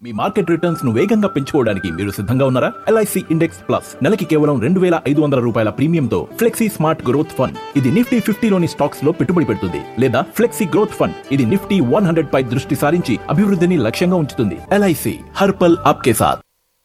మీ market returns ను వేగంగా పెంచుకోవడానికి మీరు సిద్ధంగా ఉన్నారా ఎల్ఐసి ఇండెక్స్ ప్లస్ నెలకి కేవలం రెండు వేల ఐదు వందల రూపాయల ప్రీమియంతో ఫ్లెక్సీ స్మార్ట్ గ్రోత్ ఫండ్ ఇది నిఫ్టీ ఫిఫ్టీలోని స్టాక్స్ లో పెట్టుబడి పెడుతుంది లేదా ఫ్లెక్సీ గ్రోత్ ఫండ్ ఇది నిఫ్టీ వన్ హండ్రెడ్ పై దృష్టి సారించి అభివృద్ధిని లక్ష్యంగా ఉంచుతుంది ఎల్ఐసి హర్పల్ ఆప్కే సాత్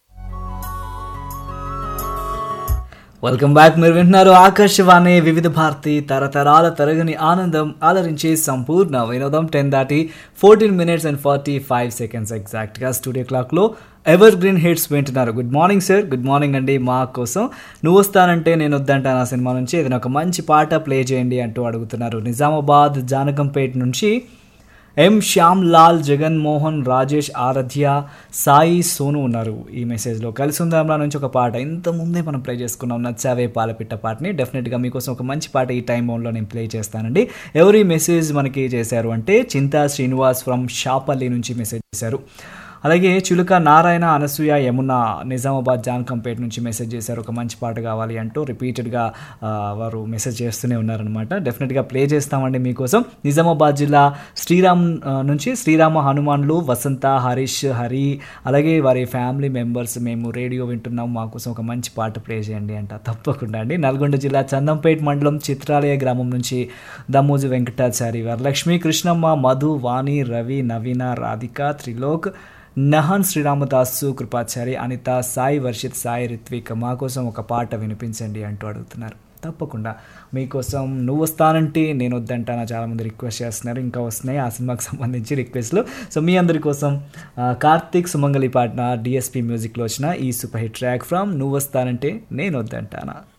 వెల్కమ్ బ్యాక్ మీరు వింటున్నారు ఆకాశవాణి వివిధ భారతి తరతరాల తరగని ఆనందం ఆలరించే సంపూర్ణ వినోదం టెన్ దాటి fourteen minutes and forty five seconds ఎగ్జాక్ట్గా స్టూడియో క్లాక్లో ఎవర్ గ్రీన్ హిట్స్ వింటున్నారు good morning sir good morning అండి మా కోసం నువ్వు వస్తానంటే నేను వద్దంటాను ఆ సినిమా నుంచి ఏదైనా ఒక మంచి పాట ప్లే చేయండి అంటూ అడుగుతున్నారు నిజామాబాద్ జానకంపేట నుంచి ఎం శ్యామ్ లాల్ జగన్మోహన్ రాజేష్ ఆరాధ్య సాయి సోను ఉన్నారు ఈ మెసేజ్లో కలిసి ఉందాంలా నుంచి ఒక పాట ఇంత ముందే మనం ప్లే చేసుకున్నాం నచ్చావే పాలపిట్ట పాటని డెఫినెట్గా మీకోసం ఒక మంచి పాట ఈ టైం బౌన్లో నేను ప్లే చేస్తానండి ఎవరి మెసేజ్ మనకి చేశారు అంటే చింతా శ్రీనివాస్ ఫ్రమ్ షాపల్లి నుంచి మెసేజ్ చేశారు అలాగే చిలుక నారాయణ అనసూయ యమున నిజామాబాద్ జాన్కంపేట నుంచి మెసేజ్ చేశారు ఒక మంచి పాట కావాలి అంటూ రిపీటెడ్గా వారు మెసేజ్ చేస్తూనే ఉన్నారనమాట డెఫినెట్గా ప్లే చేస్తామండి మీకోసం నిజామాబాద్ జిల్లా శ్రీరామ్ ఆ, నుంచి శ్రీరామ హనుమాన్లు వసంత హరీష్ హరి అలాగే వారి ఫ్యామిలీ మెంబర్స్ మేము రేడియో వింటున్నాం మా కోసం ఒక మంచి పాట ప్లే చేయండి అంట తప్పకుండా అండి నల్గొండ జిల్లా చందంపేట మండలం చిత్రాలయ గ్రామం నుంచి దమ్మోజు వెంకటాచారి వరలక్ష్మి కృష్ణమ్మ మధు వాణి రవి నవీన రాధిక త్రిలోక్ నహన్ శ్రీరామదాసు కృపాచారి అనిత సాయి వర్షిత్ సాయి రిత్విక్ మా కోసం ఒక పాట వినిపించండి అంటూ అడుగుతున్నారు తప్పకుండా మీకోసం నువ్వు వస్తానంటే నేను వద్దంటానా చాలామంది రిక్వెస్ట్ చేస్తున్నారు ఇంకా వస్తున్నాయి ఆ సినిమాకి సంబంధించి రిక్వెస్ట్లు సో మీ అందరి కోసం ఆ, కార్తీక్ సుమంగళి పాడిన డిఎస్పి మ్యూజిక్లో వచ్చిన ఈ సూపర్ హిట్ ట్రాక్ ఫ్రమ్ నువ్వు వస్తానంటే నేను వద్దంటానా